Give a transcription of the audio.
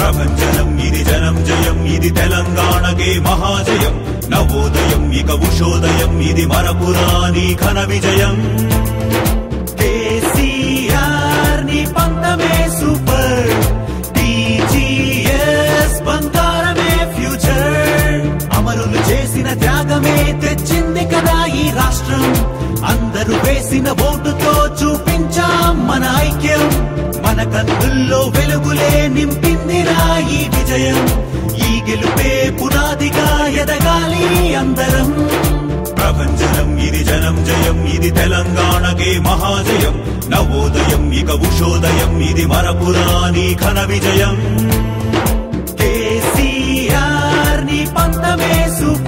ప్రభంజనం ఇది జనం జయం ఇది తెలంగాణకే మహాజయం నవోదయం ఇక ఉషోదయం ఇది మరపురాని ఘన విజయం కేసీఆర్ నీ పంతమే సూపర్ టీజీఎస్ బంగారమే ఫ్యూచర్ అమరులు చేసిన త్యాగమే తెచ్చింది కదా ఈ రాష్ట్రం అందరూ వేసిన ఓటుతో చూపించాం మన ఐక్యం మన కన్నుల్లో వెలుగులే నింపిందిరా ఈ విజయం ఈ గెలుపే పునాదిగా ఎదగాలి అందరం ప్రభంజనం ఇది జనం జయం ఇది తెలంగాణకే మహాజయం నవోదయం ఇక ఉషోదయం ఇది మరపురాని ఘన విజయం కేసీఆర్ నీ పంతమే సూపర్